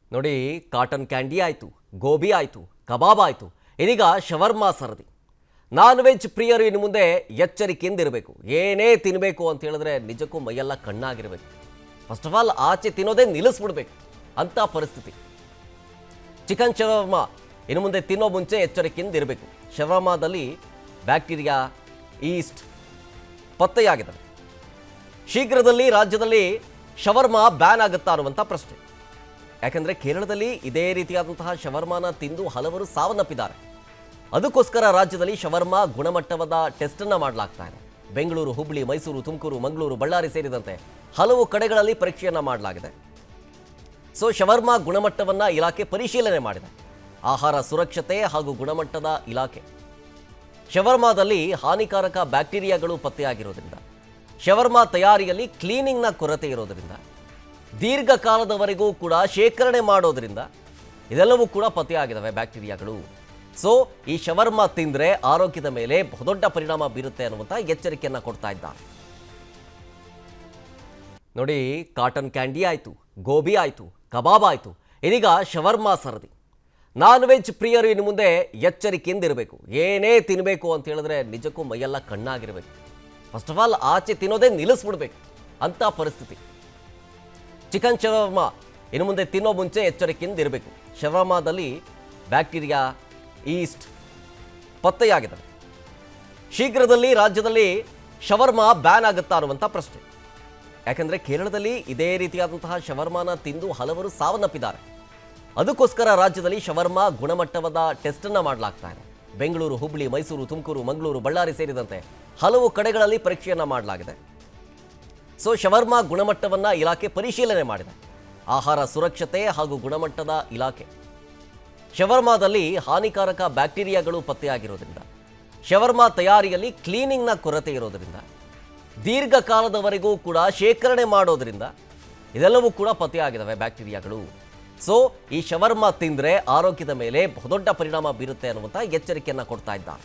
ನೋಡಿ cotton candy ಆಯಿತು ಗೋಬಿ ಆಯಿತು ಕಬಾಬ್ ಆಯಿತು ಇದೀಗ ಶವರ್ಮಾ ಸರದಿ ನಾನ್ ವೆಜ್ ಪ್ರಿಯರು ಇನ್ನು ಮುಂದೆ ಎಚ್ಚರಿಕೆಯಿಂದ ಇರಬೇಕು ಏನೇ ತಿನ್ನಬೇಕು ಅಂತ ಹೇಳಿದ್ರೆ ನಿಜಕ್ಕೂ ಮೈಯೆಲ್ಲ ಕಣ್ಣಾಗಿರಬೇಕು ಫಸ್ಟ್ ಆಫ್ ಆಲ್ ಆಚೆ ತಿನ್ನೋದೇ ನಿಲ್ಲಿಸ್ಬಿಡ್ಬೇಕು ಅಂಥ ಪರಿಸ್ಥಿತಿ ಚಿಕನ್ ಶವರ್ಮಾ ಇನ್ನು ಮುಂದೆ ತಿನ್ನೋ ಮುಂಚೆ ಎಚ್ಚರಿಕೆಯಿಂದ ಇರಬೇಕು ಶವರ್ಮಾದಲ್ಲಿ ಬ್ಯಾಕ್ಟೀರಿಯಾ ಈಸ್ಟ್ ಪತ್ತೆಯಾಗಿದ್ದಾವೆ ಶೀಘ್ರದಲ್ಲಿ ರಾಜ್ಯದಲ್ಲಿ ಶವರ್ಮಾ ಬ್ಯಾನ್ ಆಗುತ್ತಾ ಅನ್ನುವಂಥ ಪ್ರಶ್ನೆ ಯಾಕಂದರೆ ಕೇರಳದಲ್ಲಿ ಇದೇ ರೀತಿಯಾದಂತಹ ಶವರ್ಮಾನ ತಿಂದು ಹಲವರು ಸಾವನ್ನಪ್ಪಿದ್ದಾರೆ ಅದಕ್ಕೋಸ್ಕರ ರಾಜ್ಯದಲ್ಲಿ ಶವರ್ಮಾ ಗುಣಮಟ್ಟವಾದ ಟೆಸ್ಟನ್ನು ಮಾಡಲಾಗ್ತಾ ಇದೆ ಬೆಂಗಳೂರು ಹುಬ್ಬಳ್ಳಿ ಮೈಸೂರು ತುಮಕೂರು ಮಂಗಳೂರು ಬಳ್ಳಾರಿ ಸೇರಿದಂತೆ ಹಲವು ಕಡೆಗಳಲ್ಲಿ ಪರೀಕ್ಷೆಯನ್ನು ಮಾಡಲಾಗಿದೆ ಸೊ ಶವರ್ಮಾ ಗುಣಮಟ್ಟವನ್ನು ಇಲಾಖೆ ಪರಿಶೀಲನೆ ಮಾಡಿದೆ ಆಹಾರ ಸುರಕ್ಷತೆ ಹಾಗೂ ಗುಣಮಟ್ಟದ ಇಲಾಖೆ ಶವರ್ಮಾದಲ್ಲಿ ಹಾನಿಕಾರಕ ಬ್ಯಾಕ್ಟೀರಿಯಾಗಳು ಪತ್ತೆಯಾಗಿರೋದ್ರಿಂದ ಶವರ್ಮಾ ತಯಾರಿಯಲ್ಲಿ ಕ್ಲೀನಿಂಗ್ನ ಕೊರತೆ ಇರೋದ್ರಿಂದ ದೀರ್ಘಕಾಲದವರೆಗೂ ಕೂಡ ಶೇಖರಣೆ ಮಾಡೋದ್ರಿಂದ ಇದೆಲ್ಲವೂ ಕೂಡ ಪತ್ತೆಯಾಗಿದ್ದಾವೆ ಬ್ಯಾಕ್ಟೀರಿಯಾಗಳು ಸೊ ಈ ಶವರ್ಮಾ ತಿಂದರೆ ಆರೋಗ್ಯದ ಮೇಲೆ ಬಹುದೊಡ್ಡ ಪರಿಣಾಮ ಬೀರುತ್ತೆ ಅನ್ನುವಂಥ ಎಚ್ಚರಿಕೆಯನ್ನು ಕೊಡ್ತಾ ಇದ್ದಾರೆ ನೋಡಿ ಕಾಟನ್ ಕ್ಯಾಂಡಿ ಆಯಿತು ಗೋಬಿ ಆಯಿತು ಕಬಾಬ್ ಆಯಿತು ಇದೀಗ ಶವರ್ಮಾ ಸರದಿ ನಾನ್ ವೆಜ್ ಪ್ರಿಯರು ಇನ್ನು ಮುಂದೆ ಎಚ್ಚರಿಕೆಯಿಂದ ಇರಬೇಕು ಏನೇ ತಿನ್ನಬೇಕು ಅಂತ ಹೇಳಿದ್ರೆ ನಿಜಕ್ಕೂ ಮೈಯೆಲ್ಲ ಕಣ್ಣಾಗಿರಬೇಕು ಫಸ್ಟ್ ಆಫ್ ಆಲ್ ಆಚೆ ತಿನ್ನೋದೇ ನಿಲ್ಲಿಸ್ಬಿಡ್ಬೇಕು ಅಂಥ ಪರಿಸ್ಥಿತಿ ಚಿಕನ್ ಶವರ್ಮಾ ಇನ್ನು ಮುಂದೆ ತಿನ್ನೋ ಮುಂಚೆ ಎಚ್ಚರಿಕೆಯಿಂದ ಇರಬೇಕು ಶವರ್ಮಾದಲ್ಲಿ ಬ್ಯಾಕ್ಟೀರಿಯಾ ಈಸ್ಟ್ ಪತ್ತೆಯಾಗಿದ್ದಾವೆ ಶೀಘ್ರದಲ್ಲಿ ರಾಜ್ಯದಲ್ಲಿ ಶವರ್ಮಾ ಬ್ಯಾನ್ ಆಗುತ್ತಾ ಅನ್ನುವಂಥ ಪ್ರಶ್ನೆ ಯಾಕಂದರೆ ಕೇರಳದಲ್ಲಿ ಇದೇ ರೀತಿಯಾದಂತಹ ಶವರ್ಮಾನ ತಿಂದು ಹಲವರು ಸಾವನ್ನಪ್ಪಿದ್ದಾರೆ ಅದಕ್ಕೋಸ್ಕರ ರಾಜ್ಯದಲ್ಲಿ ಶವರ್ಮಾ ಗುಣಮಟ್ಟವಾದ ಟೆಸ್ಟನ್ನು ಮಾಡಲಾಗ್ತಾ ಇದೆ ಬೆಂಗಳೂರು ಹುಬ್ಬಳ್ಳಿ ಮೈಸೂರು ತುಮಕೂರು ಮಂಗಳೂರು ಬಳ್ಳಾರಿ ಸೇರಿದಂತೆ ಹಲವು ಕಡೆಗಳಲ್ಲಿ ಪರೀಕ್ಷೆಯನ್ನು ಮಾಡಲಾಗಿದೆ ಸೊ ಶವರ್ಮಾ ಗುಣಮಟ್ಟವನ್ನು ಇಲಾಖೆ ಪರಿಶೀಲನೆ ಮಾಡಿದೆ ಆಹಾರ ಸುರಕ್ಷತೆ ಹಾಗೂ ಗುಣಮಟ್ಟದ ಇಲಾಖೆ ಶವರ್ಮಾದಲ್ಲಿ ಹಾನಿಕಾರಕ ಬ್ಯಾಕ್ಟೀರಿಯಾಗಳು ಪತ್ತೆಯಾಗಿರೋದ್ರಿಂದ ಶವರ್ಮಾ ತಯಾರಿಯಲ್ಲಿ ಕ್ಲೀನಿಂಗ್ನ ಕೊರತೆ ಇರೋದ್ರಿಂದ ದೀರ್ಘಕಾಲದವರೆಗೂ ಕೂಡ ಶೇಖರಣೆ ಮಾಡೋದ್ರಿಂದ ಇದೆಲ್ಲವೂ ಕೂಡ ಪತ್ತೆಯಾಗಿದ್ದಾವೆ ಬ್ಯಾಕ್ಟೀರಿಯಾಗಳು ಸೊ ಈ ಶವರ್ಮಾ ತಿಂದರೆ ಆರೋಗ್ಯದ ಮೇಲೆ ಬಹುದೊಡ್ಡ ಪರಿಣಾಮ ಬೀರುತ್ತೆ ಅನ್ನುವಂಥ ಎಚ್ಚರಿಕೆಯನ್ನು ಕೊಡ್ತಾ ಇದ್ದಾರೆ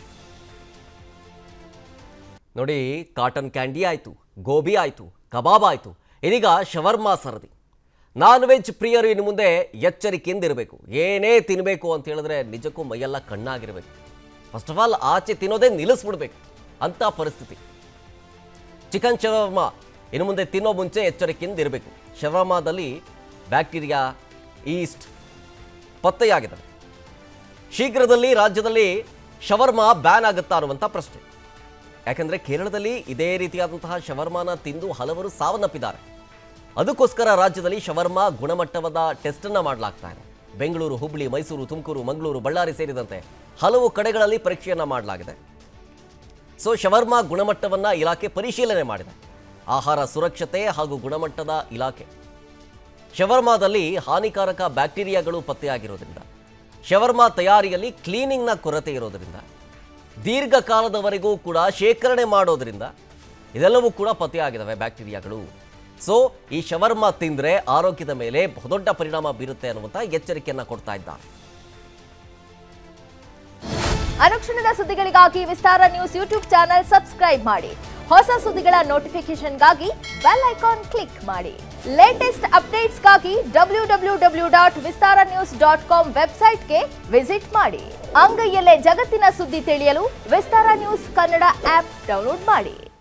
ನೋಡಿ ಕಾಟನ್ ಕ್ಯಾಂಡಿ ಆಯಿತು ಗೋಬಿ ಆಯಿತು ಕಬಾಬ್ ಆಯಿತು ಇದೀಗ ಶವರ್ಮಾ ಸರದಿ ನಾನ್ ವೆಜ್ ಪ್ರಿಯರು ಇನ್ನು ಮುಂದೆ ಎಚ್ಚರಿಕೆಯಿಂದ ಇರಬೇಕು ಏನೇ ತಿನ್ನಬೇಕು ಅಂತ ಹೇಳಿದ್ರೆ ನಿಜಕ್ಕೂ ಮೈಯೆಲ್ಲ ಕಣ್ಣಾಗಿರಬೇಕು ಫಸ್ಟ್ ಆಫ್ ಆಲ್ ಆಚೆ ತಿನ್ನೋದೇ ನಿಲ್ಲಿಸ್ಬಿಡ್ಬೇಕು ಅಂಥ ಪರಿಸ್ಥಿತಿ ಚಿಕನ್ ಶವರ್ಮಾ ಇನ್ನು ಮುಂದೆ ತಿನ್ನೋ ಮುಂಚೆ ಎಚ್ಚರಿಕೆಯಿಂದ ಇರಬೇಕು ಶವರ್ಮಾದಲ್ಲಿ ಬ್ಯಾಕ್ಟೀರಿಯಾ ಈಸ್ಟ್ ಪತ್ತೆಯಾಗಿದ್ದಾವೆ ಶೀಘ್ರದಲ್ಲಿ ರಾಜ್ಯದಲ್ಲಿ ಶವರ್ಮಾ ಬ್ಯಾನ್ ಆಗುತ್ತಾ ಅನ್ನುವಂಥ ಪ್ರಶ್ನೆ ಯಾಕಂದರೆ ಕೇರಳದಲ್ಲಿ ಇದೇ ರೀತಿಯಾದಂತಹ ಶವರ್ಮಾನ ತಿಂದು ಹಲವರು ಸಾವನ್ನಪ್ಪಿದ್ದಾರೆ ಅದಕ್ಕೋಸ್ಕರ ರಾಜ್ಯದಲ್ಲಿ ಶವರ್ಮಾ ಗುಣಮಟ್ಟವಾದ ಟೆಸ್ಟನ್ನು ಮಾಡಲಾಗ್ತಾ ಇದೆ ಬೆಂಗಳೂರು ಹುಬ್ಬಳ್ಳಿ ಮೈಸೂರು ತುಮಕೂರು ಮಂಗಳೂರು ಬಳ್ಳಾರಿ ಸೇರಿದಂತೆ ಹಲವು ಕಡೆಗಳಲ್ಲಿ ಪರೀಕ್ಷೆಯನ್ನು ಮಾಡಲಾಗಿದೆ ಸೊ ಶವರ್ಮಾ ಗುಣಮಟ್ಟವನ್ನು ಇಲಾಖೆ ಪರಿಶೀಲನೆ ಮಾಡಿದೆ ಆಹಾರ ಸುರಕ್ಷತೆ ಹಾಗೂ ಗುಣಮಟ್ಟದ ಇಲಾಖೆ ಶವರ್ಮಾದಲ್ಲಿ ಹಾನಿಕಾರಕ ಬ್ಯಾಕ್ಟೀರಿಯಾಗಳು ಪತ್ತೆಯಾಗಿರೋದ್ರಿಂದ ಶವರ್ಮಾ ತಯಾರಿಯಲ್ಲಿ ಕ್ಲೀನಿಂಗ್ನ ಕೊರತೆ ಇರೋದ್ರಿಂದ ದೀರ್ಘಕಾಲದವರೆಗೂ ಕೂಡ ಶೇಖರಣೆ ಮಾಡೋದ್ರಿಂದ ಇದೆಲ್ಲವೂ ಕೂಡ ಪತ್ತೆಯಾಗಿದ್ದಾವೆ ಬ್ಯಾಕ್ಟೀರಿಯಾಗಳು ಸೊ ಈ ಶವರ್ಮಾ ತಿಂದರೆ ಆರೋಗ್ಯದ ಮೇಲೆ ಬಹುದೊಡ್ಡ ಪರಿಣಾಮ ಬೀರುತ್ತೆ ಅನ್ನುವಂಥ ಎಚ್ಚರಿಕೆಯನ್ನು ಕೊಡ್ತಾ ಇದ್ದಾರೆ ಅನುಕ್ಷಣದ ಸುದ್ದಿಗಳಿಗಾಗಿ Vistara news YouTube channel subscribe ಮಾಡಿ ಹೊಸ ಸುದ್ದಿಗಳ ನೋಟಿಫಿಕೇಶನ್ಗಾಗಿ ಬೆಲ್ ಐಕಾನ್ ಕ್ಲಿಕ್ ಮಾಡಿ ಲೇಟೆಸ್ಟ್ ಅಪ್ಡೇಟ್ಸ್ಗಾಗಿ W W W dot Vistara news dot com ವೆಬ್ಸೈಟ್ಗೆ ವಿಸಿಟ್ ಮಾಡಿ ಅಂಗೈಯಲ್ಲೇ ಜಗತ್ತಿನ ಸುದ್ದಿ ತಿಳಿಯಲು Vistara news Kannada app download ಮಾಡಿ